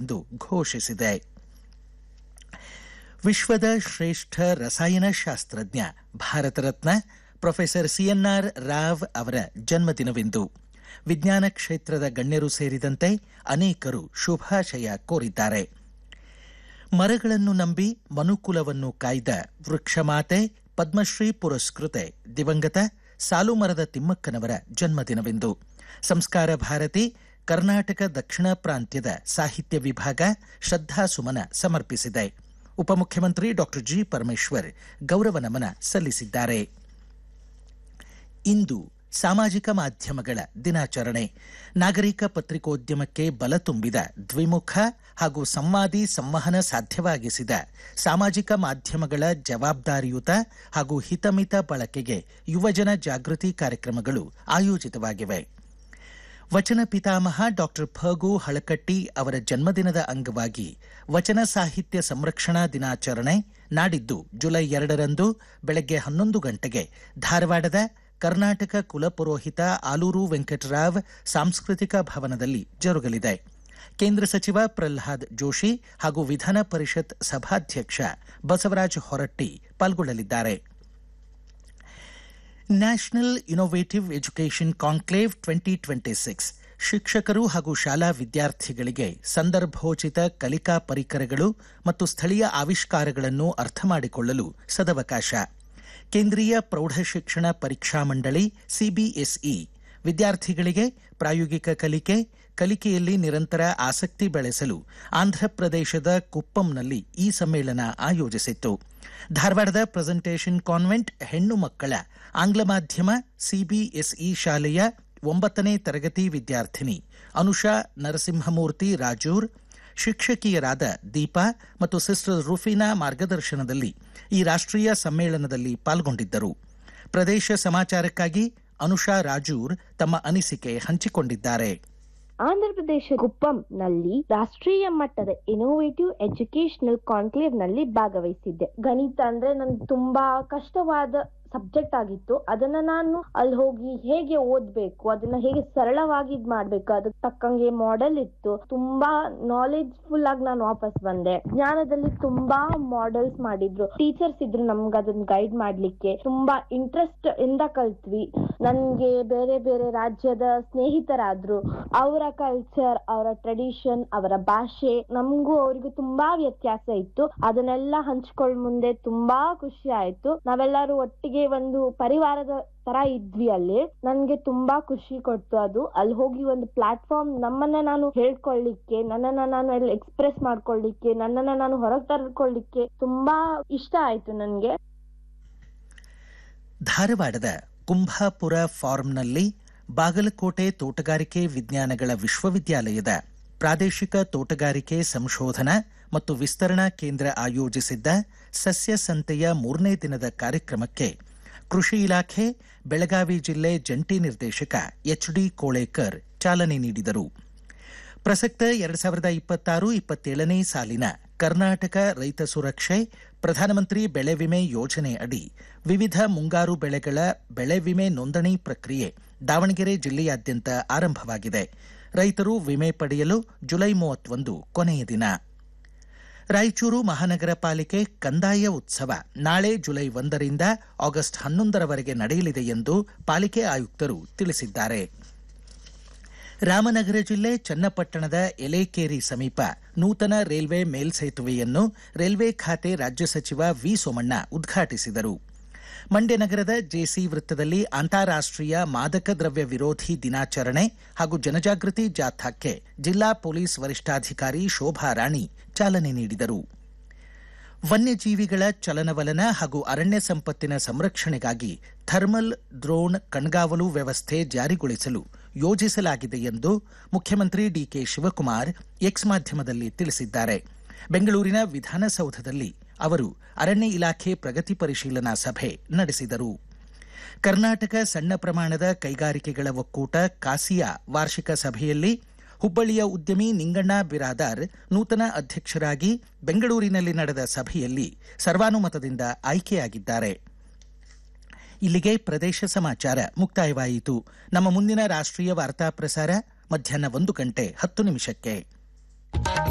ಎಂದು ಘೋಷಿಸಿದೆ ವಿಶ್ವದ ಶ್ರೇಷ್ಠ ರಸಾಯನಶಾಸ್ತ್ರಜ್ಞ ಭಾರತ ರತ್ನ ಪ್ರೊಫೆಸರ್ ಸಿಎನ್ಆರ್ ರಾವ್ ಅವರ ಜನ್ಮದಿನವಿಂದು ವಿಜ್ಞಾನ ಕ್ಷೇತ್ರದ ಗಣ್ಯರು ಸೇರಿದಂತೆ ಅನೇಕರು ಶುಭಾಶಯ ಕೋರಿದ್ದಾರೆ ಮರಗಳನ್ನು ನಂಬಿ ಮನುಕುಲವನ್ನು ಕಾಯ್ದ ವೃಕ್ಷಮಾತೆ ಪದ್ಮಶ್ರೀ ಪುರಸ್ಕೃತೆ ದಿವಂಗತ ಸಾಲುಮರದ ತಿಮ್ಮಕ್ಕನವರ ಜನ್ಮದಿನವಿಂದು ಸಂಸ್ಕಾರ ಭಾರತಿ ಕರ್ನಾಟಕ ದಕ್ಷಿಣ ಪ್ರಾಂತ್ಯದ ಸಾಹಿತ್ಯ ವಿಭಾಗ ಶ್ರದ್ಧಾಸುಮನ ಸಮರ್ಪಿಸಿದೆ ಉಪಮುಖ್ಯಮಂತ್ರಿ ಡಾಕ್ಟರ್ ಜಿ ಪರಮೇಶ್ವರ್ ಗೌರವ ನಮನ ಸಲ್ಲಿಸಿದ್ದಾರೆ ಇಂದು ಸಾಮಾಜಿಕ ಮಾಧ್ಯಮಗಳ ದಿನಾಚರಣೆ ನಾಗರಿಕ ಪತ್ರಿಕೋದ್ಯಮಕ್ಕೆ ಬಲ ತುಂಬಿದ ದ್ವಿಮುಖ ಹಾಗೂ ಸಂವಾದಿ ಸಂವಹನ ಸಾಧ್ಯವಾಗಿಸಿದ ಸಾಮಾಜಿಕ ಮಾಧ್ಯಮಗಳ ಜವಾಬ್ದಾರಿಯುತ ಹಾಗೂ ಹಿತಮಿತ ಬಳಕೆಗೆ ಯುವಜನ ಜಾಗೃತಿ ಕಾರ್ಯಕ್ರಮಗಳು ಆಯೋಜಿತವಾಗಿವೆ ವಚನ ಪಿತಾಮಹ ಡಾಕ್ಟರ್ ಫಗು ಹಳಕಟ್ಟಿ ಅವರ ಜನ್ಮದಿನದ ಅಂಗವಾಗಿ ವಚನ ಸಾಹಿತ್ಯ ಸಂರಕ್ಷಣಾ ದಿನಾಚರಣೆ ನಾಡಿದ್ದು ಜುಲೈ ಎರಡರಂದು ಬೆಳಗ್ಗೆ ಹನ್ನೊಂದು ಗಂಟೆಗೆ ಧಾರವಾಡದ ಕರ್ನಾಟಕ ಕುಲಪುರೋಹಿತ ಆಲೂರು ವೆಂಕಟರಾವ್ ಸಾಂಸ್ಕೃತಿಕ ಭವನದಲ್ಲಿ ಜರುಗಲಿದೆ ಕೇಂದ್ರ ಸಚಿವ ಪ್ರಲ್ಹಾದ್ ಜೋಶಿ ಹಾಗೂ ವಿಧಾನ ಪರಿಷತ್ ಸಭಾಧ್ಯಕ್ಷ ಬಸವರಾಜ ಹೊರಟ್ಟಿ ಪಾಲ್ಗೊಳ್ಳಲಿದ್ದಾರೆ national innovative education conclave twenty twenty six ಶಿಕ್ಷಕರು ಹಾಗೂ ಶಾಲಾ ವಿದ್ಯಾರ್ಥಿಗಳಿಗೆ ಸಂದರ್ಭೋಚಿತ ಕಲಿಕಾ ಪರಿಕರಗಳು ಮತ್ತು ಸ್ಥಳೀಯ ಆವಿಷ್ಕಾರಗಳನ್ನು ಅರ್ಥ ಮಾಡಿಕೊಳ್ಳಲು ಸದವಕಾಶ ಕೇಂದ್ರೀಯ ಪ್ರೌಢಶಿಕ್ಷಣ ಪರೀಕ್ಷಾ ಮಂಡಳಿ ಸಿಬಿಎಸ್ಇ ವಿದ್ಯಾರ್ಥಿಗಳಿಗೆ ಪ್ರಾಯೋಗಿಕ ಕಲಿಕೆ ಕಲಿಕೆಯಲ್ಲಿ ನಿರಂತರ ಆಸಕ್ತಿ ಬೆಳೆಸಲು ಆಂಧ್ರಪ್ರದೇಶದ ಕುಪ್ಪಂನಲ್ಲಿ ಈ ಸಮ್ಮೇಳನ ಆಯೋಜಿಸಿತ್ತು ಧಾರವಾಡದ ಪ್ರೆಸೆಂಟೇಷನ್ ಕಾನ್ವೆಂಟ್ ಹೆಣ್ಣು ಮಕ್ಕಳ ಆಂಗ್ಲ ಮಾಧ್ಯಮ ಸಿಬಿಎಸ್ಇ ಶಾಲೆಯ ಒಂಬತ್ತನೇ ತರಗತಿ ವಿದ್ಯಾರ್ಥಿನಿ ಅನುಷಾ ನರಸಿಂಹಮೂರ್ತಿ ರಾಜೂರ್ ಶಿಕ್ಷಕಿಯರಾದ ದೀಪಾ ಮತ್ತು ಸಿಸ್ಟರ್ ರುಫಿನಾ ಮಾರ್ಗದರ್ಶನದಲ್ಲಿ ಈ ರಾಷ್ಟ್ರೀಯ ಸಮ್ಮೇಳನದಲ್ಲಿ ಪಾಲ್ಗೊಂಡಿದ್ದರು ಪ್ರದೇಶ ಸಮಾಚಾರಕ್ಕಾಗಿ ಅನುಷಾ ರಾಜೂರ್ ತಮ್ಮ ಅನಿಸಿಕೆ ಹಂಚಿಕೊಂಡಿದ್ದಾರೆ ಆಂಧ್ರಪ್ರದೇಶ ಕುಪ್ಪಂ ನಲ್ಲಿ ರಾಷ್ಟ್ರೀಯ ಮಟ್ಟದ ಇನೋವೇಟಿವ್ ಎಜುಕೇಶನಲ್ ಕಾನ್ಕ್ಲೇವ್ ನಲ್ಲಿ ಭಾಗವಹಿಸಿದ್ದೆ ಗಣಿತ ಅಂದ್ರೆ ನನ್ಗೆ ತುಂಬಾ ಕಷ್ಟವಾದ ಸಬ್ಜೆಕ್ಟ್ ಆಗಿತ್ತು ಅದನ್ನ ನಾನು ಅಲ್ಲಿ ಹೋಗಿ ಹೇಗೆ ಓದ್ಬೇಕು ಅದನ್ನ ಹೇಗೆ ಸರಳವಾಗಿ ಇದ್ ಮಾಡ್ಬೇಕು ಅದಕ್ಕೆ ತಕ್ಕಂಗೆ ಮಾಡೆಲ್ ಇತ್ತು ತುಂಬಾ ನಾಲೆಜ್ ಫುಲ್ ಆಗಿ ನಾನು ವಾಪಸ್ ಬಂದೆ ಜ್ಞಾನದಲ್ಲಿ ತುಂಬಾ ಮಾಡೆಲ್ಸ್ ಮಾಡಿದ್ರು ಟೀಚರ್ಸ್ ಇದ್ರು ನಮ್ಗೆ ಅದನ್ನ ಗೈಡ್ ಮಾಡ್ಲಿಕ್ಕೆ ತುಂಬಾ ಇಂಟ್ರೆಸ್ಟ್ ಇಂದ ಕಲ್ತ್ವಿ ನನ್ಗೆ ಬೇರೆ ಬೇರೆ ರಾಜ್ಯದ ಸ್ನೇಹಿತರಾದ್ರು ಅವರ ಕಲ್ಚರ್ ಅವರ ಟ್ರೆಡಿಷನ್ ಅವರ ಭಾಷೆ ನಮಗೂ ಅವರಿಗೂ ತುಂಬಾ ವ್ಯತ್ಯಾಸ ಇತ್ತು ಅದನ್ನೆಲ್ಲ ಹಂಚ್ಕೊಳ್ಳ್ ಮುಂದೆ ತುಂಬಾ ಖುಷಿ ಆಯ್ತು ನಾವೆಲ್ಲರೂ ಒಟ್ಟಿಗೆ ಒಂದು ಪರಿವಾರದ ತರ ಇದ್ವಿ ಅಲ್ಲಿ ನನ್ಗೆ ತುಂಬಾ ಖುಷಿ ಕೊಡ್ತು ಅದು ಅಲ್ಲಿ ಹೋಗಿ ಒಂದು ಪ್ಲಾಟ್ಫಾರ್ಮ್ ನಮ್ಮನ್ನ ನಾನು ಹೇಳ್ಕೊಳ್ಳಿಕ್ಕೆ ನನ್ನನ್ನ ನಾನು ಅಲ್ಲಿ ಎಕ್ಸ್ಪ್ರೆಸ್ ಮಾಡ್ಕೊಳ್ಳಿಕ್ಕೆ ನನ್ನನ್ನ ನಾನು ಹೊರಗೆ ತರ್ಕೊಳ್ಳಿಕ್ಕೆ ತುಂಬಾ ಇಷ್ಟ ಆಯ್ತು ನನ್ಗೆ ಧಾರವಾಡದ ಕುಂಭಾಪುರ ಫಾರ್ಮ್ನಲ್ಲಿ ಬಾಗಲಕೋಟೆ ತೋಟಗಾರಿಕೆ ವಿಜ್ಞಾನಗಳ ವಿಶ್ವವಿದ್ಯಾಲಯದ ಪ್ರಾದೇಶಿಕ ತೋಟಗಾರಿಕೆ ಸಂಶೋಧನಾ ಮತ್ತು ವಿಸ್ತರಣಾ ಕೇಂದ್ರ ಆಯೋಜಿಸಿದ್ದ ಸಸ್ಯ ಸಂತೆಯ ಮೂರನೇ ದಿನದ ಕಾರ್ಯಕ್ರಮಕ್ಕೆ ಕೃಷಿ ಇಲಾಖೆ ಬೆಳಗಾವಿ ಜಿಲ್ಲೆ ಜಂಟಿ ನಿರ್ದೇಶಕ ಎಚ್ ಡಿ ಕೋಳೇಕರ್ ಚಾಲನೆ ನೀಡಿದರು ಪ್ರಸಕ್ತ ಎರಡ್ ಸಾವಿರದ ಇಪ್ಪತ್ತಾರು ಇಪ್ಪತ್ತೇಳನೇ ಸಾಲಿನ ಕರ್ನಾಟಕ ರೈತ ಸುರಕ್ಷೆ ಪ್ರಧಾನಮಂತ್ರಿ ಬೆಳೆ ವಿಮೆ ಯೋಜನೆ ಅಡಿ ವಿವಿಧ ಮುಂಗಾರು ಬೆಳೆಗಳ ಬೆಳೆ ವಿಮೆ ನೋಂದಣಿ ಪ್ರಕ್ರಿಯೆ ದಾವಣಗೆರೆ ಜಿಲ್ಲೆಯಾದ್ಯಂತ ಆರಂಭವಾಗಿದೆ ರೈತರು ವಿಮೆ ಪಡೆಯಲು ಜುಲೈ ಮೂವತ್ತೊಂದು ಕೊನೆಯ ದಿನ ರಾಯಚೂರು ಮಹಾನಗರ ಪಾಲಿಕೆ ಕಂದಾಯ ಉತ್ಸವ ನಾಳೆ ಜುಲೈ ಒಂದರಿಂದ ಆಗಸ್ಟ್ ಹನ್ನೊಂದರವರೆಗೆ ನಡೆಯಲಿದೆ ಎಂದು ಪಾಲಿಕೆ ಆಯುಕ್ತರು ತಿಳಿಸಿದ್ದಾರೆ ರಾಮನಗರ ಜಿಲ್ಲೆ ಚನ್ನಪಟ್ಟಣದ ಎಲೇಕೇರಿ ಸಮೀಪ ನೂತನ ರೈಲ್ವೆ ಮೇಲ್ಸೇತುವೆಯನ್ನು ರೈಲ್ವೆ ಖಾತೆ ರಾಜ್ಯ ಸಚಿವ ವಿ ಸೋಮಣ್ಣ ಉದ್ಘಾಟಿಸಿದರು ಮಂಡ್ಯ ನಗರದ ಜೆಸಿ ವೃತ್ತದಲ್ಲಿ ಅಂತಾರಾಷ್ಟ್ರೀಯ ಮಾದಕ ದ್ರವ್ಯ ವಿರೋಧಿ ದಿನಾಚರಣೆ ಹಾಗೂ ಜನಜಾಗೃತಿ ಜಾಥಾಕ್ಕೆ ಜಿಲ್ಲಾ ಪೊಲೀಸ್ ವರಿಷ್ಠಾಧಿಕಾರಿ ಶೋಭಾ ರಾಣಿ ಚಾಲನೆ ನೀಡಿದರು ವನ್ಯಜೀವಿಗಳ ಚಲನವಲನ ಹಾಗೂ ಅರಣ್ಯ ಸಂಪತ್ತಿನ ಸಂರಕ್ಷಣೆಗಾಗಿ ಥರ್ಮಲ್ ಡ್ರೋನ್ ಕಣ್ಗಾವಲು ವ್ಯವಸ್ಥೆ ಜಾರಿಗೊಳಿಸಲು ಯೋಜಿಸಲಾಗಿದೆ ಎಂದು ಮುಖ್ಯಮಂತ್ರಿ ಡಿಕೆ ಶಿವಕುಮಾರ್ ಎಕ್ಸ್ ಮಾಧ್ಯಮದಲ್ಲಿ ತಿಳಿಸಿದ್ದಾರೆ ಬೆಂಗಳೂರಿನ ವಿಧಾನಸೌಧದಲ್ಲಿ ಅವರು ಅರಣ್ಯ ಇಲಾಖೆ ಪ್ರಗತಿ ಪರಿಶೀಲನಾ ಸಭೆ ನಡೆಸಿದರು ಕರ್ನಾಟಕ ಸಣ್ಣ ಪ್ರಮಾಣದ ಕೈಗಾರಿಕೆಗಳ ಒಕ್ಕೂಟ ಕಾಸಿಯಾ ವಾರ್ಷಿಕ ಸಭೆಯಲ್ಲಿ ಹುಬ್ಬಳ್ಳಿಯ ಉದ್ಯಮಿ ನಿಂಗಣ್ಣ ಬಿರಾದಾರ್ ನೂತನ ಅಧ್ಯಕ್ಷರಾಗಿ ಬೆಂಗಳೂರಿನಲ್ಲಿ ನಡೆದ ಸಭೆಯಲ್ಲಿ ಸರ್ವಾನುಮತದಿಂದ ಆಯ್ಕೆಯಾಗಿದ್ದಾರೆ ಇಲ್ಲಿಗೆ ಪ್ರದೇಶ ಸಮಾಚಾರ ಮುಕ್ತಾಯವಾಯಿತು ನಮ್ಮ ಮುಂದಿನ ರಾಷ್ಟ್ರೀಯ ವಾರ್ತಾ ಪ್ರಸಾರ ಮಧ್ಯಾಹ್ನ ಒಂದು ಗಂಟೆ ಹತ್ತು ನಿಮಿಷಕ್ಕೆ